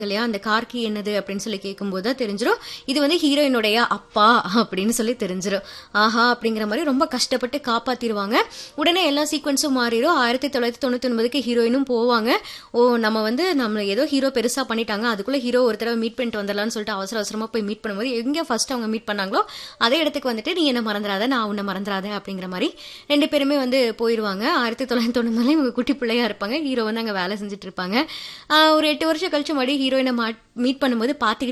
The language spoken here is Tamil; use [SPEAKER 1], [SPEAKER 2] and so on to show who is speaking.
[SPEAKER 1] இல்லையா அந்த கார்கி என்னது அப்படின்னு சொல்லி கேட்கும்போது தான் தெரிஞ்சிடும் இது வந்து ஹீரோயினுடைய அப்பா அப்படின்னு சொல்லி தெரிஞ்சிடும் ஆஹா அப்படிங்கிற மாதிரி ரொம்ப கஷ்டப்பட்டு காப்பாத்திடுவாங்க உடனே எல்லா சீக்வன்ஸும் மாறிடும் ஆயிரத்தி தொள்ளாயிரத்தி தொண்ணூத்தி ஒன்பதுக்கு ஹீரோயினும் போவாங்க ஓ நம்ம வந்து நம்ம ஏதோ ஹீரோ பெருசா பண்ணிட்டாங்க அதுக்குள்ள ஹீரோ ஒரு தடவை மீட் பண்ணிட்டு வந்துடலாம்னு சொல்லிட்டு அவசர அவசரமா போய் மீட் பண்ணும்போது எங்க ஃபர்ஸ்ட் அவங்க மீட் பண்ணாங்களோ அதே இடத்துக்கு வந்துட்டு நீ என்ன மறந்துடாத நான் உன்னை மறந்துடாத அப்படிங்கிற மாதிரி ரெண்டு பேருமே வந்து போயிருவாங்க ஆயிரத்தி தொள்ளாயிரத்தி தொண்ணூறுல இவங்க குட்டி பிள்ளையா இருப்பாங்க ஹீரோ வந்து அங்க வேலை செஞ்சுட்டு இருப்பாங்க ஆஹ் ஒரு எட்டு வருஷம் கழிச்சு மறுபடியும் ஹீரோயினை மீட் பண்ணும்போது பாத்துக்கிட்டு